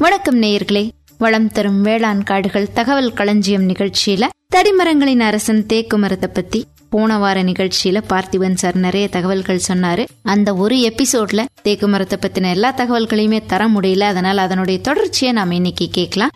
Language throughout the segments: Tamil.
வணக்கம் நேயர்களே வளம் தரும் வேளாண் காடுகள் தகவல் களஞ்சியம் நிகழ்ச்சியில தடிமரங்களின் அரசன் தேக்கு மரத்தை பத்தி போன வார நிகழ்ச்சியில பார்த்திபன் சார் நிறைய தகவல்கள் சொன்னாரு அந்த ஒரு எபிசோட்ல தேக்கு மரத்தை பத்தின எல்லா தகவல்களையுமே தர முடியல அதனால அதனுடைய தொடர்ச்சியை நாம இன்னைக்கு கேட்கலாம்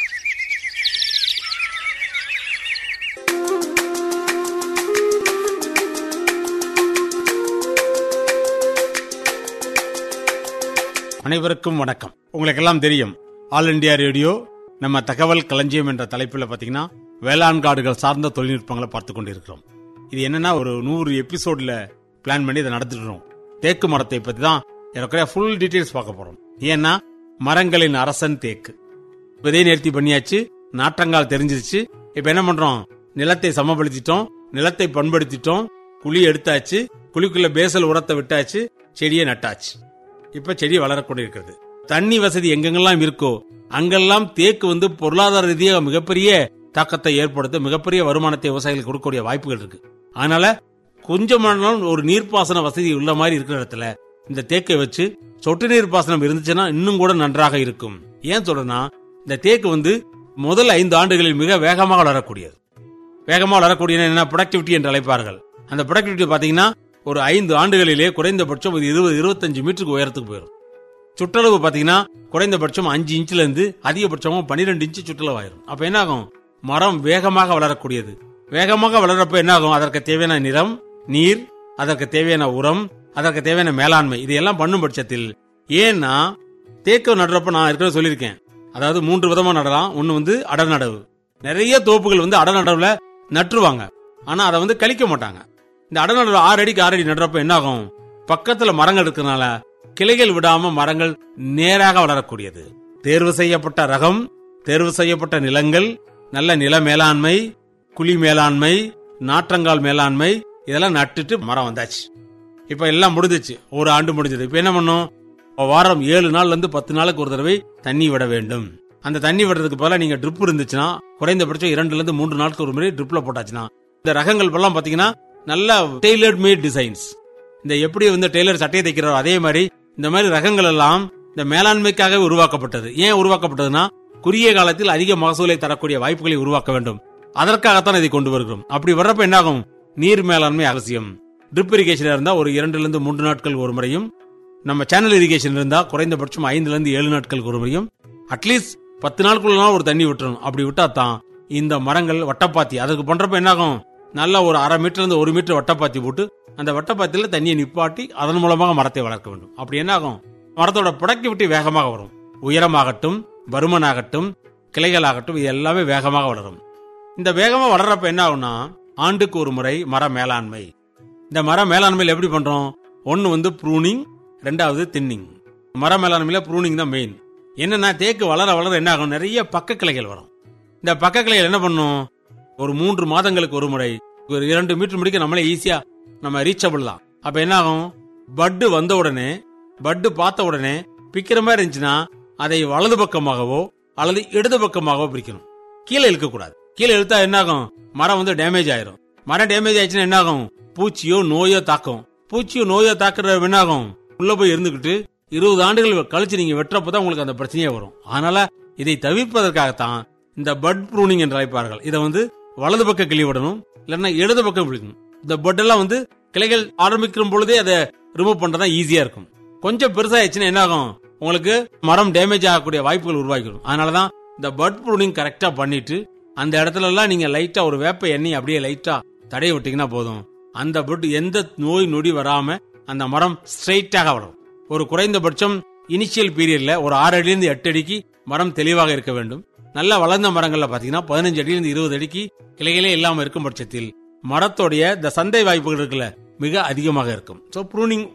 அனைவருக்கும் வணக்கம் உங்களுக்கு எல்லாம் தெரியும் ஆல் இண்டியா ரேடியோ நம்ம தகவல் களஞ்சியம் என்ற தலைப்பில் பார்த்தீங்கன்னா வேளாண் காடுகள் சார்ந்த தொழில்நுட்பங்களை பார்த்து கொண்டிருக்கிறோம் இது என்னன்னா ஒரு நூறு எபிசோட்ல பிளான் பண்ணி இதை நடத்திட்டு தேக்கு மரத்தை பத்தி தான் எனக்கு ஃபுல் டீடைல்ஸ் பார்க்க போறோம் ஏன்னா மரங்களின் அரசன் தேக்கு விதை நேர்த்தி பண்ணியாச்சு நாற்றங்கால் தெரிஞ்சிருச்சு இப்ப என்ன பண்றோம் நிலத்தை சமப்படுத்திட்டோம் நிலத்தை பண்படுத்திட்டோம் குழி எடுத்தாச்சு குழிக்குள்ள பேசல் உரத்தை விட்டாச்சு செடியை நட்டாச்சு இப்ப செடி வளரக்கூடியிருக்கிறது தண்ணி வசதி எங்கெங்கெல்லாம் இருக்கோ அங்கெல்லாம் தேக்கு வந்து பொருளாதார ரீதியாக மிகப்பெரிய தாக்கத்தை ஏற்படுத்த மிகப்பெரிய வருமானத்தை விவசாயிகளுக்கு கொடுக்கக்கூடிய வாய்ப்புகள் இருக்கு அதனால கொஞ்சமானாலும் ஒரு நீர்ப்பாசன வசதி உள்ள மாதிரி இருக்கிற இடத்துல இந்த தேக்கை வச்சு சொட்டு நீர் பாசனம் இருந்துச்சுன்னா இன்னும் கூட நன்றாக இருக்கும் ஏன் சொல்றேன்னா இந்த தேக்கு வந்து முதல் ஐந்து ஆண்டுகளில் மிக வேகமாக வளரக்கூடியது வேகமாக வளரக்கூடிய என்ன ப்ரொடக்டிவிட்டி என்று அழைப்பார்கள் அந்த ப்ரொடக்டிவிட்டி பாத்தீங்கன்னா ஒரு ஐந்து ஆண்டுகளிலே குறைந்தபட்சம் ஒரு இருபது இருபத்தஞ்சு மீட்டருக்கு உயரத்துக்கு போயிடும் சுற்றளவு பாத்தீங்கன்னா குறைந்தபட்சம் அஞ்சு இன்ச்ல இருந்து அதிகபட்சமும் பன்னிரெண்டு இன்ச்சு சுற்றளவு ஆயிரும் அப்ப என்ன ஆகும் மரம் வேகமாக வளரக்கூடியது வேகமாக வளர்றப்ப என்ன ஆகும் அதற்கு தேவையான நிறம் நீர் அதற்கு தேவையான உரம் அதற்கு தேவையான மேலாண்மை இதையெல்லாம் பண்ணும் பட்சத்தில் ஏன்னா தேக்கு நடுறப்ப நான் ஏற்கனவே சொல்லியிருக்கேன் அதாவது மூன்று விதமா நடலாம் ஒன்னு வந்து அடர் நடவு நிறைய தோப்புகள் வந்து அடர் நடவுல நட்டுருவாங்க ஆனா அதை வந்து கழிக்க மாட்டாங்க இந்த அடர் நடவு ஆறு அடிக்கு ஆறு அடி நடுறப்ப என்ன ஆகும் பக்கத்துல மரங்கள் இருக்கிறதுனால கிளைகள் விடாம மரங்கள் நேராக வளரக்கூடியது தேர்வு செய்யப்பட்ட ரகம் தேர்வு செய்யப்பட்ட நிலங்கள் நல்ல நில மேலாண்மை குழி மேலாண்மை நாற்றங்கால் மேலாண்மை இதெல்லாம் நட்டுட்டு மரம் வந்தாச்சு இப்ப எல்லாம் முடிஞ்சிச்சு ஒரு ஆண்டு முடிஞ்சது இப்ப என்ன பண்ணும் வாரம் ஏழு நாள்ல இருந்து பத்து நாளுக்கு ஒரு தடவை தண்ணி விட வேண்டும் அந்த தண்ணி விடுறதுக்கு பதிலா நீங்க ட்ரிப் இருந்துச்சுன்னா குறைந்தபட்சம் இரண்டுல இருந்து மூன்று நாளுக்கு ஒரு முறை ட்ரிப்ல போட்டாச்சுன்னா இந்த ரகங்கள் எல்லாம் பாத்தீங்கன்னா நல்ல டெய்லர்ட் மேட் டிசைன்ஸ் இந்த எப்படி வந்து டெய்லர் சட்டையை தைக்கிறாரோ அதே மாதிரி இந்த மாதிரி ரகங்கள் எல்லாம் இந்த மேலாண்மைக்காக உருவாக்கப்பட்டது ஏன் உருவாக்கப்பட்டதுன்னா குறுகிய காலத்தில் அதிக மகசூலை தரக்கூடிய வாய்ப்புகளை உருவாக்க வேண்டும் அதற்காகத்தான் இதை கொண்டு வருகிறோம் அப்படி வர்றப்ப என்ன ஆகும் நீர் மேலாண்மை அவசியம் ட்ரிப் இரிகேஷன் இருந்தா ஒரு இரண்டுல இருந்து மூன்று நாட்கள் ஒரு முறையும் நம்ம சேனல் இரிகேஷன் இருந்தா குறைந்தபட்சம் ஐந்துல இருந்து ஏழு நாட்களுக்கு ஒரு முறையும் அட்லீஸ்ட் பத்து நாட்களுக்குள்ள ஒரு தண்ணி விட்டுறணும் அப்படி விட்டா தான் இந்த மரங்கள் வட்டப்பாத்தி அதுக்கு பண்றப்ப என்ன ஆகும் நல்ல ஒரு அரை மீட்டர் இருந்து ஒரு மீட்டர் வட்டப்பாத்தி போட்டு அந்த வட்டப்பாத்தியில தண்ணியை நிப்பாட்டி அதன் மூலமாக மரத்தை வளர்க்க வேண்டும் அப்படி என்ன ஆகும் மரத்தோட ப்ரொடக்டிவிட்டி வேகமாக வரும் உயரமாகட்டும் பருமனாகட்டும் கிளைகளாகட்டும் இது எல்லாமே வேகமாக வளரும் இந்த வேகமா வளர்றப்ப என்ன ஆகும்னா ஆண்டுக்கு ஒரு முறை மர மேலாண்மை இந்த மர மேலாண்மையில் எப்படி பண்றோம் ஒன்னு வந்து ப்ரூனிங் ரெண்டாவது தின்னிங் மர மேலாண்மையில ப்ரூனிங் தான் மெயின் என்னன்னா தேக்கு வளர வளர என்ன ஆகும் நிறைய பக்க கிளைகள் வரும் இந்த பக்க கிளைகள் என்ன பண்ணும் ஒரு மூன்று மாதங்களுக்கு ஒரு முறை ஒரு இரண்டு மீட்டர் முடிக்க நம்மளே ஈஸியா நம்ம ரீச்சபிள் தான் அப்ப என்ன ஆகும் பட்டு வந்த உடனே பட்டு பார்த்த உடனே பிக்கிற மாதிரி இருந்துச்சுன்னா அதை வலது பக்கமாகவோ அல்லது இடது பக்கமாகவோ பிரிக்கணும் கீழே இழுக்க கூடாது கீழே இழுத்தா என்ன ஆகும் மரம் வந்து டேமேஜ் ஆயிரும் மரம் டேமேஜ் ஆயிடுச்சுன்னா என்ன ஆகும் பூச்சியோ நோயோ தாக்கும் பூச்சியோ நோயோ தாக்குற என்ன ஆகும் உள்ள போய் இருந்துகிட்டு இருபது ஆண்டுகள் கழிச்சு நீங்க வெட்டுறப்பதான் உங்களுக்கு அந்த பிரச்சனையே வரும் அதனால இதை தவிர்ப்பதற்காகத்தான் இந்த பட் ப்ரூனிங் என்று அழைப்பார்கள் இதை வந்து வலது பக்கம் கிளி விடணும் இல்லைன்னா இடது பக்கம் விழுக்கணும் இந்த பட் எல்லாம் வந்து கிளைகள் ஆரம்பிக்கும் பொழுதே அதை ரிமூவ் பண்றதா ஈஸியா இருக்கும் கொஞ்சம் பெருசாயிடுச்சுன்னா என்ன ஆகும் உங்களுக்கு மரம் டேமேஜ் ஆகக்கூடிய வாய்ப்புகள் உருவாக்கிடும் அதனாலதான் இந்த பட் ப்ரூனிங் கரெக்டா பண்ணிட்டு அந்த இடத்துல எல்லாம் நீங்க லைட்டா ஒரு வேப்ப எண்ணெய் அப்படியே லைட்டா தடைய விட்டீங்கன்னா போதும் அந்த பட் எந்த நோய் நொடி வராம அந்த மரம் ஸ்ட்ரைட்டாக வளரும் ஒரு குறைந்தபட்சம் இனிஷியல் பீரியட்ல ஒரு ஆறு அடியிலிருந்து எட்டு அடிக்கு மரம் தெளிவாக இருக்க வேண்டும் நல்லா வளர்ந்த மரங்கள்ல பாத்தீங்கன்னா பதினஞ்சு அடியிலிருந்து இருபது அடிக்கு கிளைகளே இல்லாம இருக்கும் பட்சத்தில் மரத்தோடைய இந்த சந்தை வாய்ப்புகள் இருக்குல்ல மிக அதிகமாக இருக்கும் சோ ப்ரூனிங்